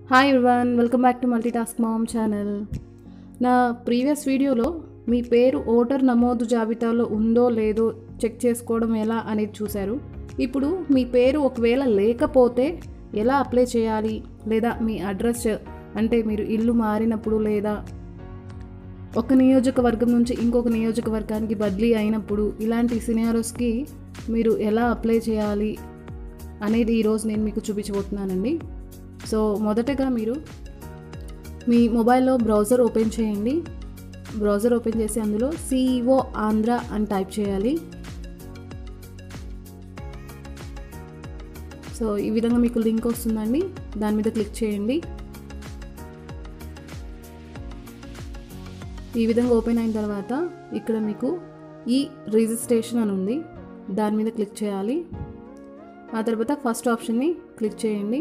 hi everyone welcome back to multi task mom channel నా previous వీడియోలో మీ పేరు ఓటర్ నమోదు జాబితాలో ఉందో లేదో చెక్ చేసుకోవడం ఎలా అనేది చూశారు ఇప్పుడు మీ పేరు ఒకవేళ లేకపోతే ఎలా అప్లై చేయాలి లేదా మీ అడ్రస్ అంటే మీరు ఇల్లు మారినప్పుడు లేదా ఒక నియోజకవర్గం నుంచి ఇంకొక నియోజకవర్గానికి బదిలీ అయినప్పుడు ఇలాంటి సినారోస్కి మీరు ఎలా అప్లై చేయాలి అనేది ఈరోజు నేను మీకు చూపించబోతున్నానండి సో మొదటగా మీరు మీ మొబైల్లో బ్రౌజర్ ఓపెన్ చేయండి బ్రౌజర్ ఓపెన్ చేసి అందులో సిఇఓ ఆంధ్ర అని టైప్ చేయాలి సో ఈ విధంగా మీకు లింక్ వస్తుందండి దాని మీద క్లిక్ చేయండి ఈ విధంగా ఓపెన్ అయిన తర్వాత ఇక్కడ మీకు ఈ రిజిస్ట్రేషన్ అని ఉంది దాని మీద క్లిక్ చేయాలి ఆ తర్వాత ఫస్ట్ ఆప్షన్ని క్లిక్ చేయండి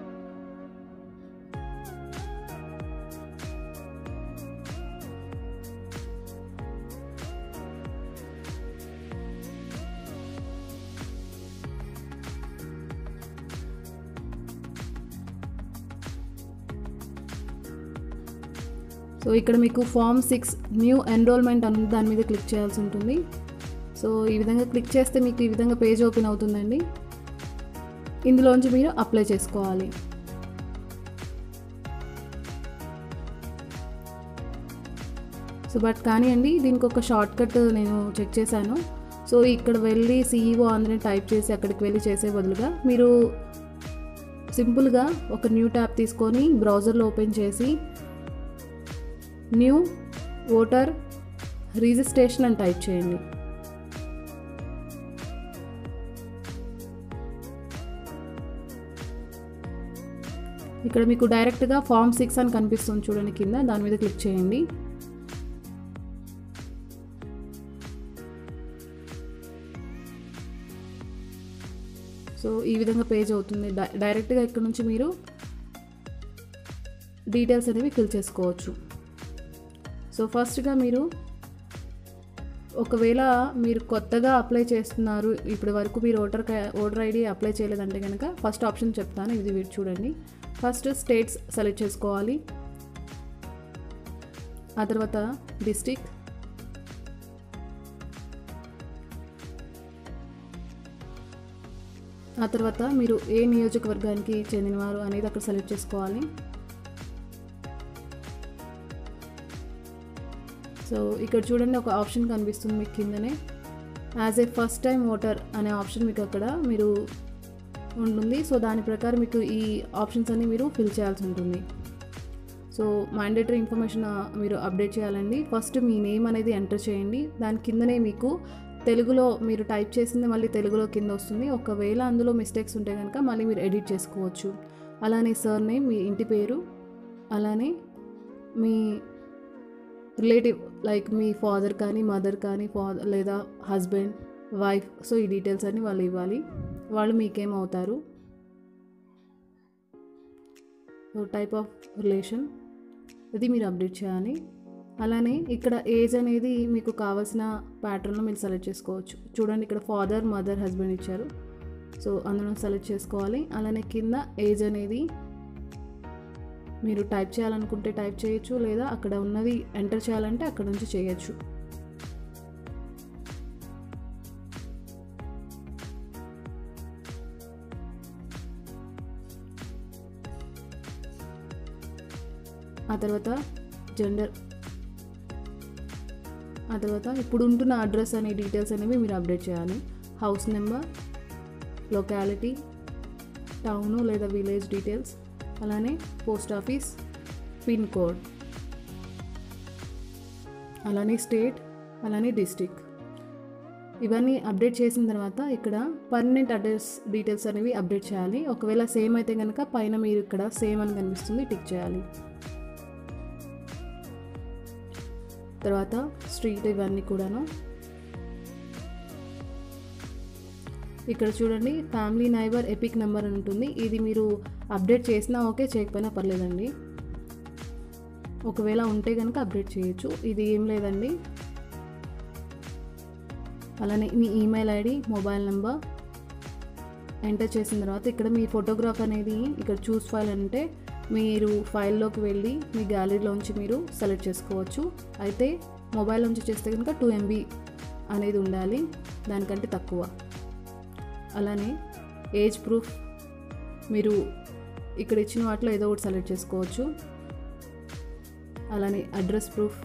సో ఇక్కడ మీకు ఫామ్ సిక్స్ న్యూ ఎన్రోల్మెంట్ అని దాని మీద క్లిక్ చేయాల్సి ఉంటుంది సో ఈ విధంగా క్లిక్ చేస్తే మీకు ఈ విధంగా పేజ్ ఓపెన్ అవుతుందండి ఇందులోంచి మీరు అప్లై చేసుకోవాలి సో బట్ కానీ అండి దీనికి ఒక షార్ట్ కట్ నేను చెక్ చేశాను సో ఇక్కడ వెళ్ళి సిఈఓ అందరిని టైప్ చేసి అక్కడికి వెళ్ళి చేసే బదులుగా మీరు సింపుల్గా ఒక న్యూ ట్యాబ్ తీసుకొని బ్రౌజర్లో ఓపెన్ చేసి న్యూ ఓటర్ రిజిస్ట్రేషన్ అని టైప్ చేయండి ఇక్కడ మీకు డైరెక్ట్గా ఫామ్ సిక్స్ అని కనిపిస్తుంది చూడండి కింద దాని మీద క్లిక్ చేయండి సో ఈ విధంగా పేజ్ అవుతుంది డైరెక్ట్గా ఇక్కడ నుంచి మీరు డీటెయిల్స్ అనేవి ఫిల్ చేసుకోవచ్చు సో ఫస్ట్గా మీరు ఒకవేళ మీరు కొత్తగా అప్లై చేస్తున్నారు ఇప్పటి వరకు మీరు ఓటర్ ఓటర్ ఐడి అప్లై చేయలేదంటే కనుక ఫస్ట్ ఆప్షన్ చెప్తాను ఇది వీటి చూడండి ఫస్ట్ స్టేట్స్ సెలెక్ట్ చేసుకోవాలి ఆ తర్వాత డిస్టిక్ ఆ తర్వాత మీరు ఏ నియోజకవర్గానికి చెందినవారు అనేది అక్కడ సెలెక్ట్ చేసుకోవాలి సో ఇక్కడ చూడండి ఒక ఆప్షన్ కనిపిస్తుంది మీకు కిందనే as a first time voter అనే ఆప్షన్ మీకు అక్కడ మీరు ఉంటుంది సో దాని ప్రకారం మీకు ఈ ఆప్షన్స్ అన్ని మీరు ఫిల్ చేయాల్సి ఉంటుంది సో మ్యాండేటరీ ఇన్ఫర్మేషన్ మీరు అప్డేట్ చేయాలండి ఫస్ట్ మీ నేమ్ అనేది ఎంటర్ చేయండి దాని కిందనే మీకు తెలుగులో మీరు టైప్ చేసింది మళ్ళీ తెలుగులో కింద వస్తుంది ఒకవేళ అందులో మిస్టేక్స్ ఉంటే కనుక మళ్ళీ మీరు ఎడిట్ చేసుకోవచ్చు అలానే సర్ నేమ్ మీ ఇంటి పేరు అలానే మీ రిలేటివ్ లైక్ మీ ఫాదర్ కానీ మదర్ కానీ ఫాదర్ లేదా హస్బెండ్ వైఫ్ సో ఈ డీటెయిల్స్ అన్ని వాళ్ళు ఇవ్వాలి వాళ్ళు మీకేమవుతారు సో టైప్ ఆఫ్ రిలేషన్ ఇది మీరు అప్డేట్ చేయాలి అలానే ఇక్కడ ఏజ్ అనేది మీకు కావాల్సిన ప్యాటర్న్లో మీరు సెలెక్ట్ చేసుకోవచ్చు చూడండి ఇక్కడ ఫాదర్ మదర్ హస్బెండ్ ఇచ్చారు సో అందులో సెలెక్ట్ చేసుకోవాలి అలానే కింద ఏజ్ అనేది మీరు టైప్ చేయాలనుకుంటే టైప్ చేయొచ్చు లేదా అక్కడ ఉన్నది ఎంటర్ చేయాలంటే అక్కడ నుంచి చేయొచ్చు ఆ తర్వాత జెండర్ ఆ తర్వాత ఇప్పుడు ఉంటున్న అడ్రస్ అనే డీటెయిల్స్ అనేవి మీరు అప్డేట్ చేయాలి హౌస్ నెంబర్ లొకాలిటీ టౌను లేదా విలేజ్ డీటెయిల్స్ అలానే పోస్ట్ ఆఫీస్ పిన్ కోడ్ అలానే స్టేట్ అలానే డిస్టిక్ ఇవన్నీ అప్డేట్ చేసిన తర్వాత ఇక్కడ పర్మనెంట్ అడ్రస్ డీటెయిల్స్ అనేవి అప్డేట్ చేయాలి ఒకవేళ సేమ్ అయితే కనుక పైన మీరు ఇక్కడ సేమ్ అని కనిపిస్తుంది టిక్ చేయాలి తర్వాత స్ట్రీట్ ఇవన్నీ కూడాను ఇక్కడ చూడండి ఫ్యామిలీ నైబర్ ఎపిక్ నెంబర్ అని ఉంటుంది ఇది మీరు అప్డేట్ చేసినా ఓకే చేయకపోయినా పర్లేదండి ఒకవేళ ఉంటే కనుక అప్డేట్ చేయొచ్చు ఇది ఏం లేదండి అలానే మీ email ID mobile number enter చేసిన తర్వాత ఇక్కడ మీ ఫోటోగ్రాఫ్ అనేది ఇక్కడ చూస్ ఫైల్ అంటే మీరు ఫైల్లోకి వెళ్ళి మీ గ్యాలరీలోంచి మీరు సెలెక్ట్ చేసుకోవచ్చు అయితే మొబైల్ నుంచి చేస్తే కనుక టూ ఎంబీ అనేది ఉండాలి దానికంటే తక్కువ అలానే ఏజ్ ప్రూఫ్ మీరు ఇక్కడ ఇచ్చిన వాటిలో ఏదో ఒకటి సెలెక్ట్ చేసుకోవచ్చు అలానే అడ్రస్ ప్రూఫ్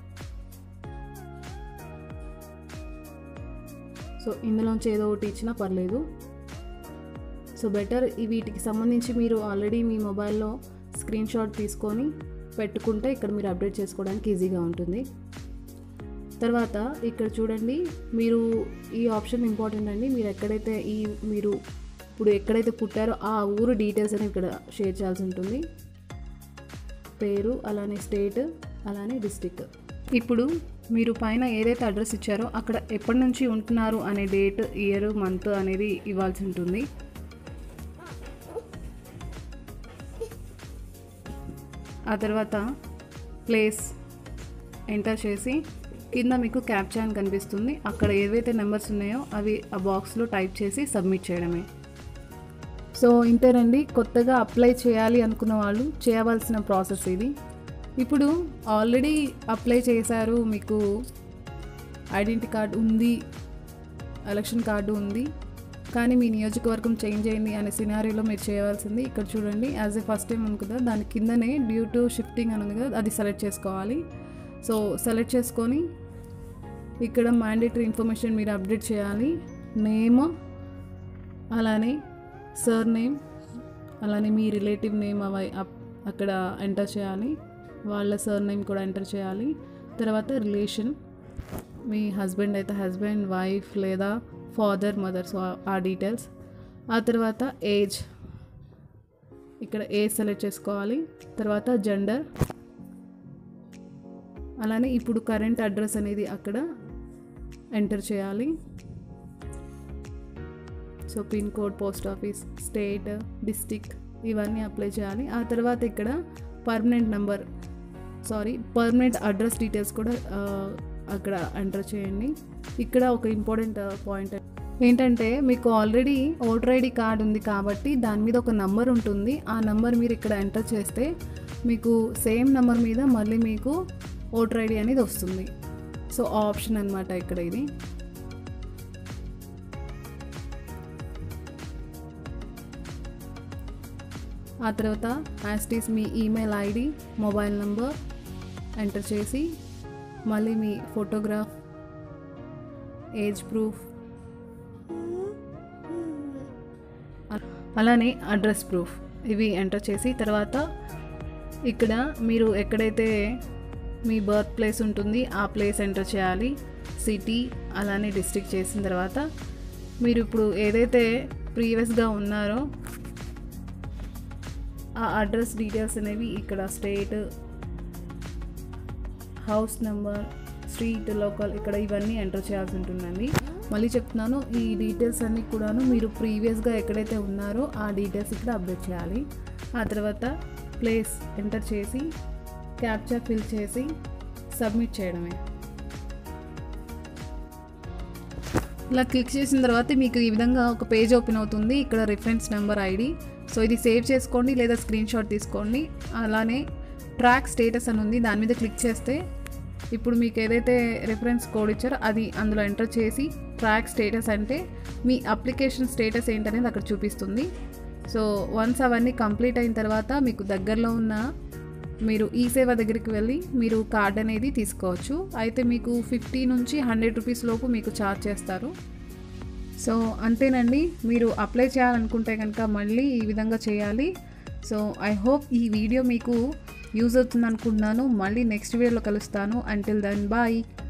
సో ఇందులోంచి ఏదో ఒకటి ఇచ్చినా పర్లేదు సో బెటర్ ఈ వీటికి సంబంధించి మీరు ఆల్రెడీ మీ మొబైల్లో స్క్రీన్ షాట్ తీసుకొని పెట్టుకుంటే ఇక్కడ మీరు అప్డేట్ చేసుకోవడానికి ఈజీగా ఉంటుంది తర్వాత ఇక్కడ చూడండి మీరు ఈ ఆప్షన్ ఇంపార్టెంట్ అండి మీరు ఎక్కడైతే ఈ మీరు ఇప్పుడు ఎక్కడైతే పుట్టారో ఆ ఊరు డీటెయిల్స్ అని ఇక్కడ షేర్ చేయాల్సి ఉంటుంది పేరు అలానే స్టేట్ అలానే డిస్టిక్ ఇప్పుడు మీరు పైన ఏదైతే అడ్రస్ ఇచ్చారో అక్కడ ఎప్పటి నుంచి ఉంటున్నారు అనే డేట్ ఇయర్ మంత్ అనేది ఇవ్వాల్సి ఉంటుంది ఆ తర్వాత ప్లేస్ ఎంటర్ చేసి కింద మీకు క్యాప్చా అని కనిపిస్తుంది అక్కడ ఏవైతే నెంబర్స్ ఉన్నాయో అవి ఆ బాక్స్లో టైప్ చేసి సబ్మిట్ చేయడమే సో ఇంతేనండి కొత్తగా అప్లై చేయాలి అనుకున్న వాళ్ళు చేయవలసిన ప్రాసెస్ ఇది ఇప్పుడు ఆల్రెడీ అప్లై చేశారు మీకు ఐడెంటిటీ కార్డు ఉంది ఎలక్షన్ కార్డు ఉంది కానీ మీ నియోజకవర్గం చేంజ్ అయింది అనే సినారీలో మీరు చేయవలసింది ఇక్కడ చూడండి యాజ్ ఏ ఫస్ట్ టైం ఉంది కదా దాని కిందనే డ్యూ టు షిఫ్టింగ్ అని ఉంది కదా అది సెలెక్ట్ చేసుకోవాలి సో సెలెక్ట్ చేసుకొని ఇక్కడ మ్యాండేటరీ ఇన్ఫర్మేషన్ మీరు అప్డేట్ చేయాలి నేమ్ అలానే సర్ నేమ్ అలానే మీ రిలేటివ్ నేమ్ అవి అప్- అక్కడ ఎంటర్ చేయాలి వాళ్ళ సర్ నేమ్ కూడా ఎంటర్ చేయాలి తర్వాత రిలేషన్ మీ హస్బెండ్ అయితే హస్బెండ్ వైఫ్ లేదా ఫాదర్ మదర్ సో ఆ డీటెయిల్స్ ఆ తర్వాత ఏజ్ ఇక్కడ ఏజ్ సెలెక్ట్ చేసుకోవాలి తర్వాత జెండర్ అలానే ఇప్పుడు కరెంట్ అడ్రస్ అనేది అక్కడ ఎంటర్ చేయాలి so pin code post office state district ఇవన్నీ అప్లై చేయాలి ఆ తర్వాత ఇక్కడ permanent number sorry permanent address details కూడా ఆ, అక్కడ ఎంటర్ చేయండి ఇక్కడ ఒక ఇంపార్టెంట్ పాయింట్ ఏంటంటే మీకు ఆల్రెడీ ఓటర్ ఐడి కార్డ్ ఉంది కాబట్టి దాని మీద ఒక నంబర్ ఉంటుంది ఆ నంబర్ మీరు ఇక్కడ ఎంటర్ చేస్తే మీకు సేమ్ నెంబర్ మీద మళ్ళీ మీకు ఓటర్ ఐడి అనేది వస్తుంది సో ఆప్షన్ అనమాట ఇక్కడ ఇది ఆ తర్వాత యాస్టీస్ మీ email ID mobile number enter చేసి మళ్ళీ మీ ఫోటోగ్రాఫ్ ఏజ్ ప్రూఫ్ అలానే అడ్రస్ ప్రూఫ్ ఇవి ఎంటర్ చేసి తర్వాత ఇక్కడ మీరు ఎక్కడైతే మీ బర్త్ ప్లేస్ ఉంటుంది ఆ ప్లేస్ ఎంటర్ చేయాలి సిటీ అలానే డిస్ట్రిక్ట్ చేసిన తర్వాత మీరు ఇప్పుడు ఏదైతే ప్రీవియస్గా ఉన్నారో ఆ అడ్రస్ డీటెయిల్స్ అనేవి ఇక్కడ state house number street local ఇక్కడ ఇవన్నీ ఎంటర్ చేయాల్సి ఉంటుందండి మళ్ళీ చెప్తున్నాను ఈ డీటెయిల్స్ అన్నీ కూడాను మీరు ప్రీవియస్గా ఎక్కడైతే ఉన్నారో ఆ డీటెయిల్స్ ఇక్కడ అప్డేట్ చేయాలి ఆ తర్వాత ప్లేస్ ఎంటర్ చేసి క్యాప్చర్ ఫిల్ చేసి సబ్మిట్ చేయడమే ఇలా క్లిక్ చేసిన తర్వాత మీకు ఈ విధంగా ఒక పేజ్ ఓపెన్ అవుతుంది ఇక్కడ రిఫరెన్స్ నెంబర్ ఐడి సో ఇది సేవ్ చేసుకోండి లేదా స్క్రీన్ షాట్ తీసుకోండి అలానే ట్రాక్ స్టేటస్ అని ఉంది దాని మీద క్లిక్ చేస్తే ఇప్పుడు మీకు ఏదైతే రిఫరెన్స్ కోడ్ ఇచ్చారో అది అందులో ఎంటర్ చేసి ట్రాక్ స్టేటస్ అంటే మీ అప్లికేషన్ స్టేటస్ ఏంటనేది అక్కడ చూపిస్తుంది సో వన్స్ అవన్నీ కంప్లీట్ అయిన తర్వాత మీకు దగ్గరలో ఉన్న మీరు ఈ సేవ దగ్గరికి వెళ్ళి మీరు కార్డ్ అనేది తీసుకోవచ్చు అయితే మీకు ఫిఫ్టీ నుంచి హండ్రెడ్ రూపీస్ లోపు మీకు ఛార్జ్ చేస్తారు సో అంతేనండి మీరు అప్లై చేయాలనుకుంటే కనుక మళ్ళీ ఈ విధంగా చేయాలి సో ఐ హోప్ ఈ వీడియో మీకు యూజ్ అవుతుంది అనుకుంటున్నాను మళ్ళీ నెక్స్ట్ వీడియోలో కలుస్తాను అంటిల్ దెన్ బాయ్